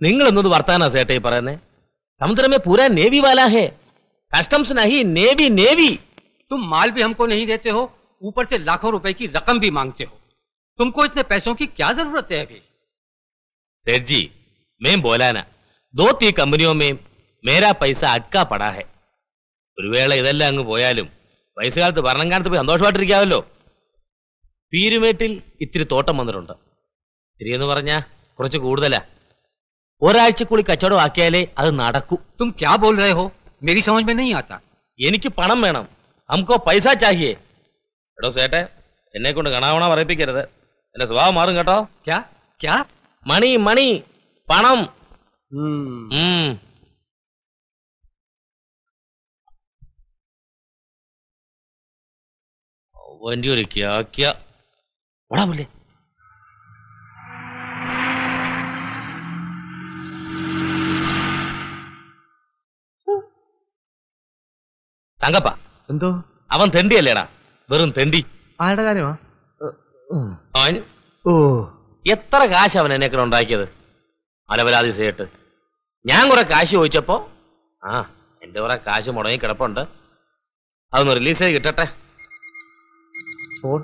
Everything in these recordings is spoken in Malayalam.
നിങ്ങൾ എന്നത് വർത്താനാ സേട്ടേ പറയുന്നേ समुद्र में पूरा नेवी वाला है कस्टम्स नहीं नेवी नेवी तुम माल भी हमको नहीं देते हो ऊपर से लाखों रुपए की रकम भी मांगते हो तुमको इतने पैसों की क्या जरूरत है अभी सेठ जी मैं बोलाना दो तीन कंपनियों में मेरा पैसा अटका पड़ा है ഒരു വേള ഇതെല്ലാം അങ്ങ് പോയാലും വയസ്സുകാലത്ത് ഭരണകാലത്ത് പോയി സന്തോഷമായിട്ടിരിക്കാമല്ലോ പീരുമേട്ടിൽ ഇത്തിരി തോട്ടം വന്നിട്ടുണ്ട് ഇത്തിരി എന്ന് പറഞ്ഞാ കുറച്ച് കൂടുതലാ ഒരാഴ്ചക്കുള്ളിൽ കച്ചവടം ആക്കിയാലേ അത് നടക്കൂ तुम क्या बोल रहे हो मेरी समझ में नहीं आता എനിക്ക് പണം വേണം നമുക്കോ പൈസ ചാഹിയേ എടോ സേട്ടെ എന്നെ കൊണ്ട് കണാവണ പറയിപ്പിക്കരുത് എന്റെ സ്വഭാവം മാറും കേട്ടോ क्या क्या മണി മണി പണം ഉം. അവന്റെ ഒരു ക്യാക്യ ഓടാ പുല്ലേ തങ്കപ്പ എന്തോ അവൻ തെണ്ടിയല്ലേടാ വെറും തെണ്ടി ആരുടെ കാര്യമാ അവൻ ഓ എത്ര കാശ് അവൻ എന്നെ ഉണ്ടാക്കിയത് അലവലാതി സേട്ട് ഞാൻ കുറെ കാശ് ചോദിച്ചപ്പോ ആ എന്റെ കുറെ കാശ് മുടങ്ങി കിടപ്പുണ്ട് അതൊന്ന് റിലീസ് ചെയ്ത് കിട്ടട്ടെ ഫോൺ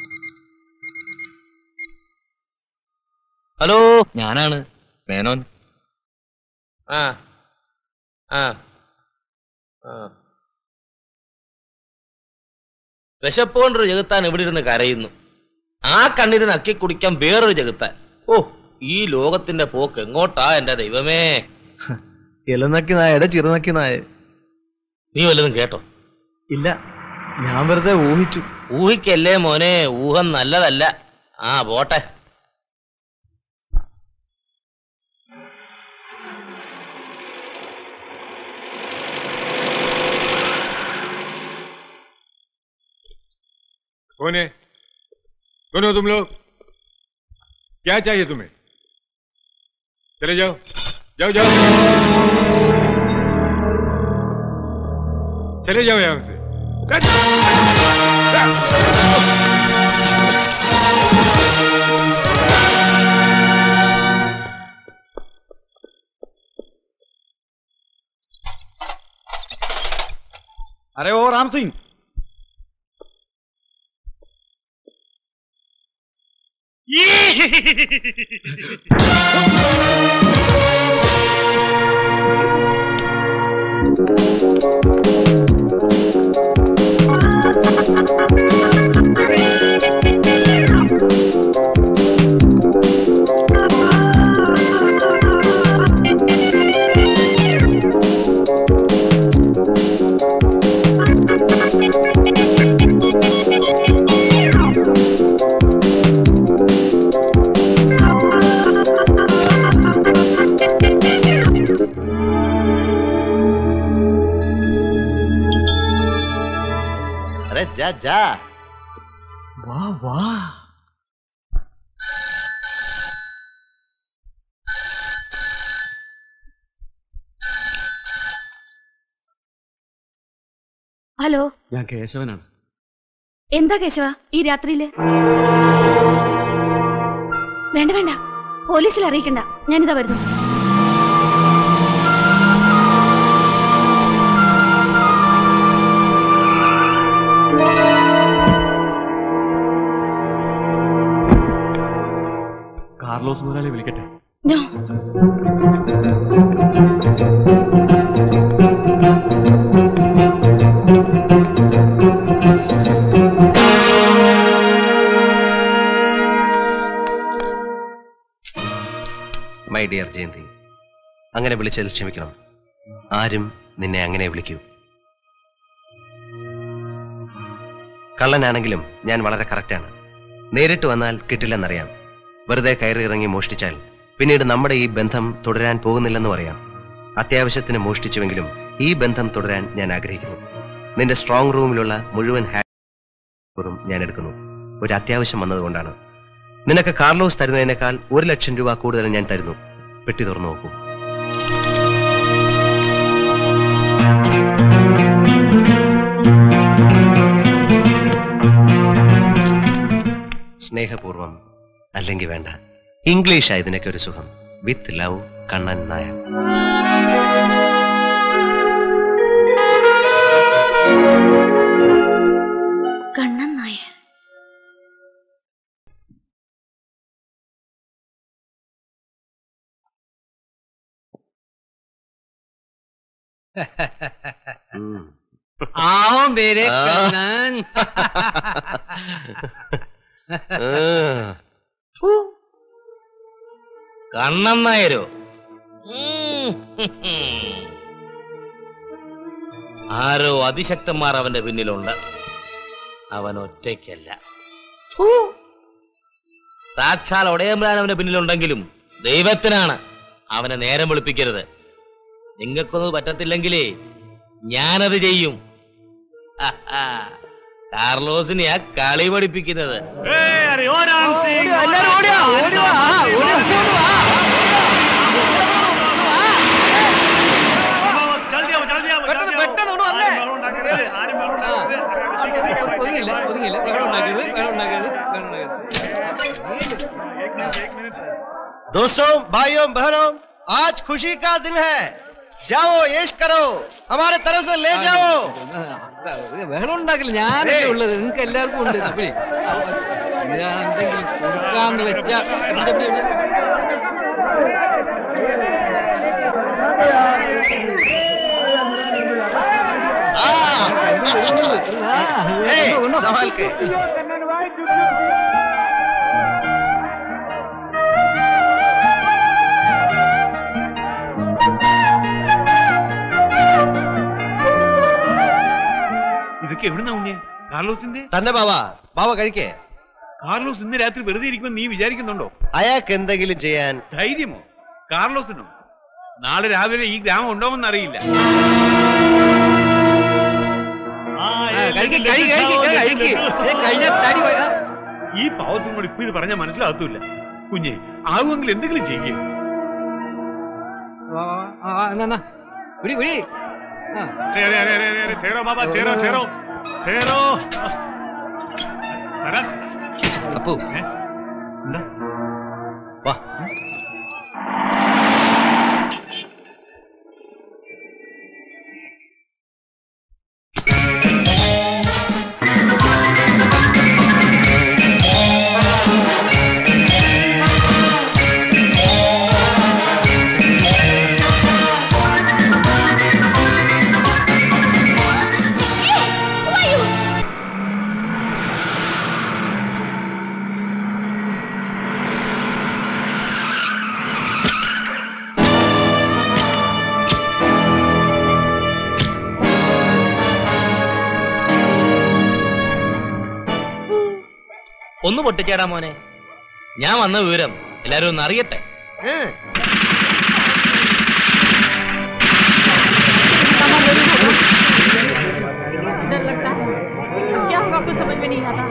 ഹലോ ഞാനാണ് മേനോൻ ആ ആ ആ വിശപ്പോണ്ടൊരു ജഗത്താൻ ഇവിടെ ഇരുന്ന് കരയുന്നു ആ കണ്ണിന് നക്കി കുടിക്കാൻ വേറൊരു ജഗത്താൻ ഓ ഈ ലോകത്തിന്റെ പോക്ക് എങ്ങോട്ടാ എന്റെ ദൈവമേ ഇലനക്കി നായയുടെ ചിറുനക്കി നായ നീ വല്ലതും കേട്ടോ ഇല്ല ഞാൻ വെറുതെ ഊഹിച്ചു ഊഹിക്കല്ലേ മോനെ ഊഹം നല്ലതല്ല ആ പോട്ടെ कौन है कौन हो तुम लोग क्या चाहिए तुम्हें चले जाओ जाओ जाओ चले जाओ यहां से अरे ओ राम सिंह अरे जा जा वाह वाह ഹലോ ഞാൻ കേശവനാണ് എന്താ കേശവ ഈ രാത്രിയില് വേണ്ട വേണ്ട പോലീസിൽ അറിയിക്കണ്ട ഞാനിതാ വരുന്നു കാർലോസ് മുതലാളി വിളിക്കട്ടെ നോ മൈ ഡിയർ ജയന്തി അങ്ങനെ വിളിച്ചതിൽ ക്ഷമിക്കണം ആരും നിന്നെ അങ്ങനെ വിളിക്കൂ കള്ളനാണെങ്കിലും ഞാൻ വളരെ കറക്റ്റാണ് നേരിട്ട് വന്നാൽ കിട്ടില്ലെന്നറിയാം വെറുതെ കയറി ഇറങ്ങി മോഷ്ടിച്ചാൽ പിന്നീട് നമ്മുടെ ഈ ബന്ധം തുടരാൻ പോകുന്നില്ലെന്ന് പറയാം അത്യാവശ്യത്തിന് മോഷ്ടിച്ചുവെങ്കിലും ഈ ബന്ധം തുടരാൻ ഞാൻ ആഗ്രഹിക്കുന്നു നിന്റെ സ്ട്രോങ് റൂമിലുള്ള മുഴുവൻ ഹാക്കും ഞാൻ എടുക്കുന്നു ഒരു അത്യാവശ്യം വന്നതുകൊണ്ടാണ് നിനക്ക് കാർലോസ് തരുന്നതിനേക്കാൾ ഒരു ലക്ഷം രൂപ കൂടുതൽ ഞാൻ തരുന്നു പെട്ടി തുറന്നു നോക്കൂ സ്നേഹപൂർവം അല്ലെങ്കിൽ വേണ്ട ഇംഗ്ലീഷ് ആയതിനൊക്കെ ഒരു സുഖം വിത്ത് ലവ് കണ്ണൻ നായർ കണ്ണൻ നായർ ഉം. आओ मेरे आ। कन्नन ആ. കണ്ണൻ നായരോ ആരോ അതിശക്തന്മാർ അവന്റെ പിന്നിലുണ്ട് അവൻ ഒറ്റയ്ക്കല്ല സാക്ഷാൽ ഒടയമ്പലാൻ അവന്റെ പിന്നിലുണ്ടെങ്കിലും ദൈവത്തിനാണ് അവനെ നേരം വെളുപ്പിക്കരുത് നിങ്ങൾക്കൊന്നും പറ്റത്തില്ലെങ്കിലേ ഞാനത് ചെയ്യും കാർലോസിനെയാ കളി പഠിപ്പിക്കുന്നത് എല്ലാരും ഓടിയോ ഓടിയോ ആ ഓടി ഓടി വാ പെട്ടെന്ന് പെട്ടെന്ന് ഇങ്ങോട്ട് വന്നേ ആ. ഒതുങ്ങില്ല ഒതുങ്ങില്ല ബഹളം ഉണ്ടാക്കരുത് ബഹളം ഉണ്ടാക്കരുത് ബഹളം ഉണ്ടാക്കരുത് दोस्तों भाइयों बहनों आज खुशी का दिन है जाओ यश करो हमारे तरफ से ले जाओ ബഹളം ഉണ്ടാക്കില്ല ഞാനല്ലേ ഉള്ളത് നിങ്ങൾക്ക് എല്ലാവർക്കും ഉണ്ട് തപ്പിലേ ഞാൻ എന്തെങ്കിലും കൊടുക്കാന്ന് വെച്ചാ എന്താ പിന്നെ? ആ, ए, കൊണ്ടോ, കൊണ്ടോ. संभाल के ഇതൊക്കെ എവിടുന്ന ഉണ്ണിയെ കാർലോസിന്റെ തന്നെ ബാവ ബാവ കഴിക്കേ കാർലോസ് ഇന്ന് രാത്രി വെറുതെ ഇരിക്കുമെന്ന് നീ വിചാരിക്കുന്നുണ്ടോ അയാൾക്ക് എന്തെങ്കിലും ചെയ്യാൻ ധൈര്യമോ കാർലോസിനോ നാളെ രാവിലെ ഈ ഗ്രാമം ഉണ്ടാവുമെന്ന് അറിയില്ല ആ, കഴിക്ക്, കഴിക്ക്, കഴിക്ക്, കഴിക്ക്. ഏ, കഴിഞ്ഞ തടി പോയി. ആ, ഈ പാവത്തും കൂടി ഇപ്പൊ ഇത് പറഞ്ഞാൽ മനസ്സിലാകത്തില്ല കുഞ്ഞെ ആകുമെങ്കിൽ എന്തെങ്കിലും ചെയ്യേ വാ, വാ, ആ, ആ, എന്നാ, എന്നാ. വിടി, വിടി. ആ, ചേരോ ബാബാ ചേരോ ചേരോ ചേരോ വരാം. അപ്പു ഏ? എന്താ വാ ഒന്ന് പൊട്ടിച്ചേടാ മോനെ ഞാൻ വന്ന വിവരം എല്ലാരും ഒന്ന് അറിയട്ടെ ഏ. डर लगता है क्या होगा कुछ समझ में नहीं आता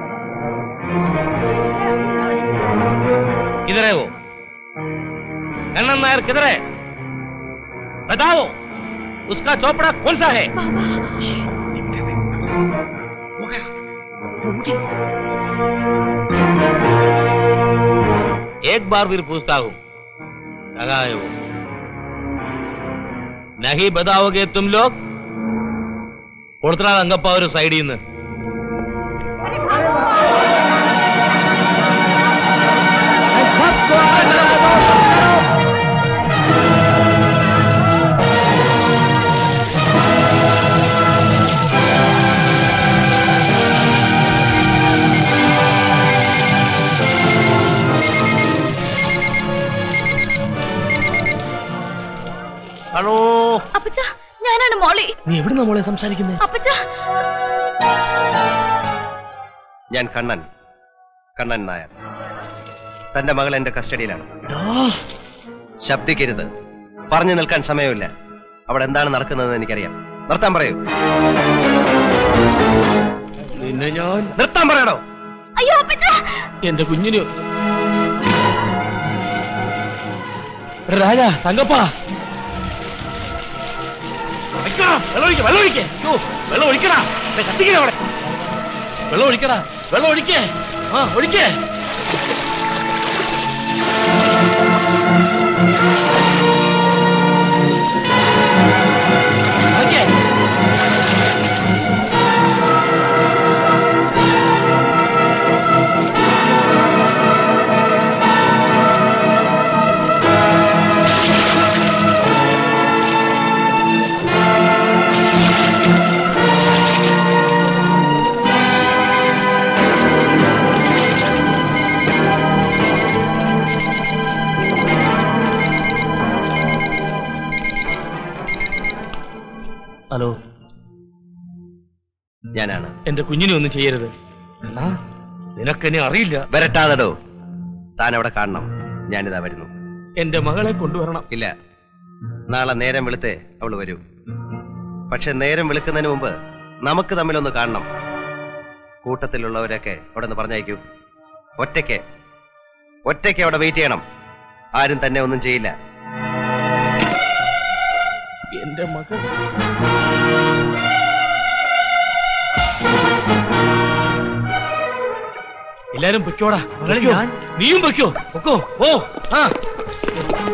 किधर है वो कन्नन नायर किधर है बताओ उसका चौपड़ा कौन सा है एक बार फिर पूछता हूँ कहाँ है वो नहीं बताओगे तुम लोग കൊടുത്തടാ തങ്കപ്പ ഒരു സൈഡിൽ നിന്ന് ഹലോ അപ്പച്ച ഞാനാണ് മോളി നീ എവിടുന്ന മോളെ സംസാരിക്കുന്നത് അപ്പച്ച ഞാൻ കണ്ണൻ കണ്ണൻ നായർ തന്റെ മകൾ എന്റെ കസ്റ്റഡിയിലാണ് ശബ്ദിക്കരുത് പറഞ്ഞു നിൽക്കാൻ സമയമില്ല അവിടെ എന്താണ് നടക്കുന്നതെന്ന് എനിക്കറിയാം നിർത്താൻ പറയൂ പിന്നെ ഞാൻ നിർത്താൻ പറയണോ അയ്യോ അപ്പച്ച എന്റെ കുഞ്ഞിന് രാജ തങ്കപ്പ വെക്കണം, വെള്ളം ഒഴിക്ക വെള്ളം ഒഴിക്കേ അയ്യോ വെള്ളം ഒഴിക്കടാ ദേ കത്തിക്കണ അവിടെ വെള്ളം ഒഴിക്കടാ വെള്ളം ഒഴിക്കേ ആ ഒഴിക്കേ ഹലോ ഞാനാണ് എന്റെ കുഞ്ഞിനെ ഒന്നും ചെയ്യരുത് കണ്ണാ നിനക്കെന്നെ അറിയില്ല വരട്ടാതടോ താൻ അവിടെ കാണണം ഞാനിതാ വരുന്നു എന്റെ മകളെ കൊണ്ടുവരണം ഇല്ല നാളെ നേരം വെളുത്തേ അവള് വരൂ പക്ഷെ നേരം വെളുക്കുന്നതിന് മുമ്പ് നമുക്ക് തമ്മിലൊന്ന് കാണണം കൂട്ടത്തിലുള്ളവരൊക്കെ അവിടെ നിന്ന് പറഞ്ഞയക്കൂ ഒറ്റയ്ക്ക് ഒറ്റയ്ക്ക് അവിടെ വെയിറ്റ് ചെയ്യണം ആരും തന്നെ ഒന്നും ചെയ്യില്ല എന്റെ മകൾ എല്ലാരും പൊയ്ക്കോടാ പൊയ്ക്കോ. നീയും പൊയ്ക്കോ പൊക്കോ ഓ ആ